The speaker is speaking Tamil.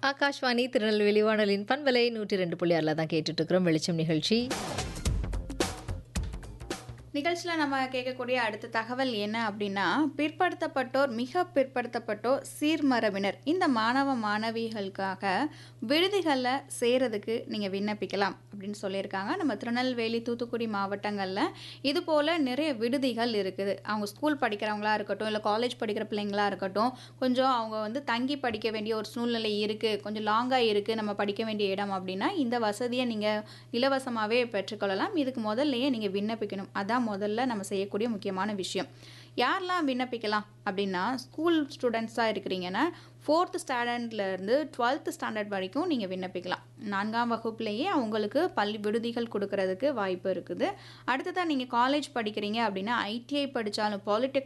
ஆகாஷ்வாணி திருநெல்வேலி வானொலியின் பண்பலை நூற்றி ரெண்டு புள்ளி ஆறில் தான் கேட்டுட்டு இருக்கிறோம் வெளிச்சம் நிகழ்ச்சி நிகழ்ச்சியில் நம்ம கேட்கக்கூடிய அடுத்த தகவல் என்ன அப்படின்னா பிற்படுத்தப்பட்டோர் மிக பிற்படுத்தப்பட்டோர் சீர்மரபினர் இந்த மாணவ மாணவிகளுக்காக விடுதிகளில் சேரதுக்கு நீங்கள் விண்ணப்பிக்கலாம் அப்படின்னு சொல்லியிருக்காங்க நம்ம திருநெல்வேலி தூத்துக்குடி மாவட்டங்களில் இது போல் நிறைய விடுதிகள் இருக்குது அவங்க ஸ்கூல் படிக்கிறவங்களா இருக்கட்டும் இல்லை காலேஜ் படிக்கிற பிள்ளைங்களா இருக்கட்டும் கொஞ்சம் அவங்க வந்து தங்கி படிக்க வேண்டிய ஒரு சூழ்நிலை இருக்குது கொஞ்சம் லாங்காக இருக்குது நம்ம படிக்க வேண்டிய இடம் அப்படின்னா இந்த வசதியை நீங்கள் இலவசமாகவே பெற்றுக்கொள்ளலாம் இதுக்கு முதல்லையே நீங்கள் விண்ணப்பிக்கணும் அதான் முதல்ல நம்ம செய்யக்கூடிய முக்கியமான விஷயம் யாரெல்லாம் விண்ணப்பிக்கலாம் அப்படின்னா ஸ்கூல் ஸ்டூடெண்ட்ஸாக இருக்கிறீங்கன்னா ஃபோர்த்து ஸ்டாண்டர்ட்லேருந்து டுவெல்த்து ஸ்டாண்டர்ட் வரைக்கும் நீங்கள் விண்ணப்பிக்கலாம் நான்காம் வகுப்புலேயே அவங்களுக்கு பள்ளி விடுதிகள் கொடுக்கறதுக்கு வாய்ப்பு இருக்குது அடுத்ததாக நீங்கள் காலேஜ் படிக்கிறீங்க அப்படின்னா ஐடிஐ படித்தாலும் பாலிடெக்